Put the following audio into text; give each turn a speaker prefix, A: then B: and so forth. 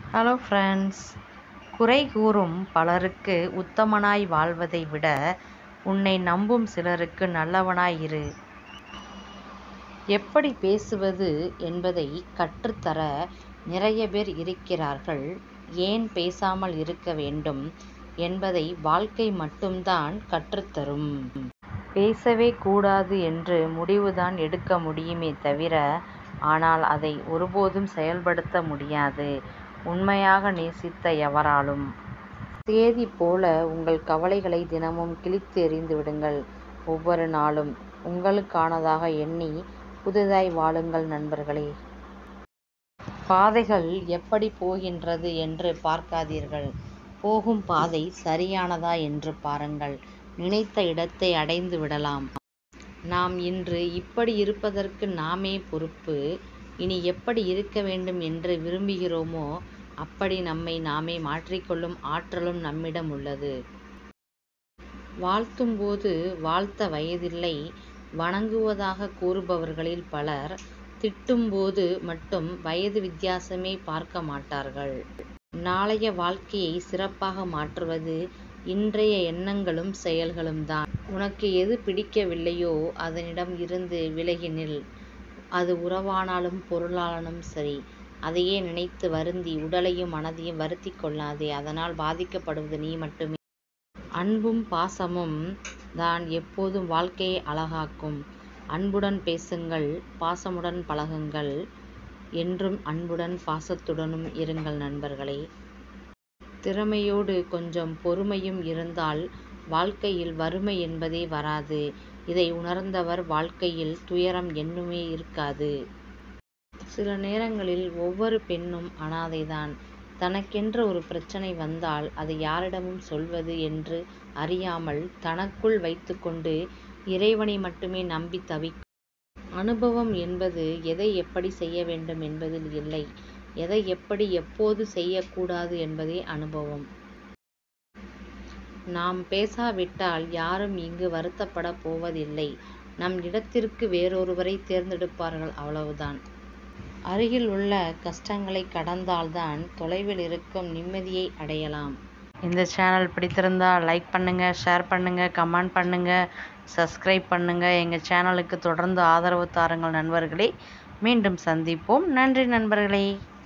A: hello friends குறை கூறும் பலருக்கு உத்தமனாய் வாழ்வதை விட உன்னை நம்பும் சிலருக்கு நல்லவனாய் இரு எப்படி பேசுவது என்பதை கற்றுத்தர நிறைய பேர் இருக்கிறார்கள் ஏன் பேசாமல் இருக்க வேண்டும் என்பதை வாழ்க்கை மட்டும்தான் கற்றுத்தரும் பேசவே கூடாது என்று முடிவுதான் எடுக்க முடியுமே தவிர ஆனால் அதை ஒருபோதும் செயல்படுத்த முடியாது உண்மையாக நேசித்த எவராலும் சேதி போல உங்கள் கவலைகளை தினமும் கிழித்து எறிந்து விடுங்கள் ஒவ்வொரு நாளும் உங்களுக்கானதாக எண்ணி புதிதாய் வாழுங்கள் நண்பர்களே பாதைகள் எப்படி போகின்றது என்று பார்க்காதீர்கள் போகும் பாதை சரியானதா என்று பாருங்கள் நினைத்த இடத்தை அடைந்து விடலாம் நாம் இன்று இப்படி இருப்பதற்கு நாமே பொறுப்பு இனி எப்படி இருக்க வேண்டும் என்று விரும்புகிறோமோ அப்படி நம்மை நாமே மாற்றிக்கொள்ளும் ஆற்றலும் நம்மிடம் உள்ளது வாழ்த்தும்போது வாழ்த்த வயதில்லை வணங்குவதாக கூறுபவர்களில் பலர் திட்டும்போது மட்டும் வயது வித்தியாசமே பார்க்க மாட்டார்கள் நாளைய வாழ்க்கையை சிறப்பாக மாற்றுவது இன்றைய எண்ணங்களும் செயல்களும் தான் உனக்கு எது பிடிக்கவில்லையோ அதனிடம் இருந்து விலகி நில் அது உறவானாலும் பொருளானாலும் சரி அதையே நினைத்து வருந்தி உடலையும் மனதையும் வருத்தி கொள்ளாதே அதனால் பாதிக்கப்படுவது நீ மட்டுமே அன்பும் பாசமும் தான் எப்போதும் வாழ்க்கையை அழகாக்கும் அன்புடன் பேசுங்கள் பாசமுடன் பழகுங்கள் என்றும் அன்புடன் பாசத்துடனும் இருங்கள் நண்பர்களே திறமையோடு கொஞ்சம் பொறுமையும் இருந்தால் வாழ்க்கையில் வறுமை என்பதே வராது இதை உணர்ந்தவர் வாழ்க்கையில் துயரம் என்னுமே இருக்காது சில நேரங்களில் ஒவ்வொரு பெண்ணும் அனாதைதான் தனக்கென்ற ஒரு பிரச்சனை வந்தால் அதை யாரிடமும் சொல்வது என்று அறியாமல் தனக்குள் வைத்துக்கொண்டு இறைவனை மட்டுமே நம்பி தவிக்கும் அனுபவம் என்பது எதை எப்படி செய்ய வேண்டும் என்பதில் இல்லை எதை எப்படி எப்போது செய்யக்கூடாது என்பதே அனுபவம் நாம் பேசாவிட்டால் யாரும் இங்கு வருத்தப்பட போவதில்லை நம் இடத்திற்கு வேறொருவரை தேர்ந்தெடுப்பார்கள் அவ்வளவுதான் அருகில் உள்ள கஷ்டங்களை கடந்தால்தான் தொலைவில் இருக்கும் நிம்மதியை அடையலாம் இந்த சேனல் பிடித்திருந்தால் லைக் பண்ணுங்கள் ஷேர் பண்ணுங்கள் கமெண்ட் பண்ணுங்கள் சப்ஸ்கிரைப் பண்ணுங்கள் எங்கள் சேனலுக்கு தொடர்ந்து ஆதரவு தாருங்கள் நண்பர்களே மீண்டும் சந்திப்போம் நன்றி நண்பர்களே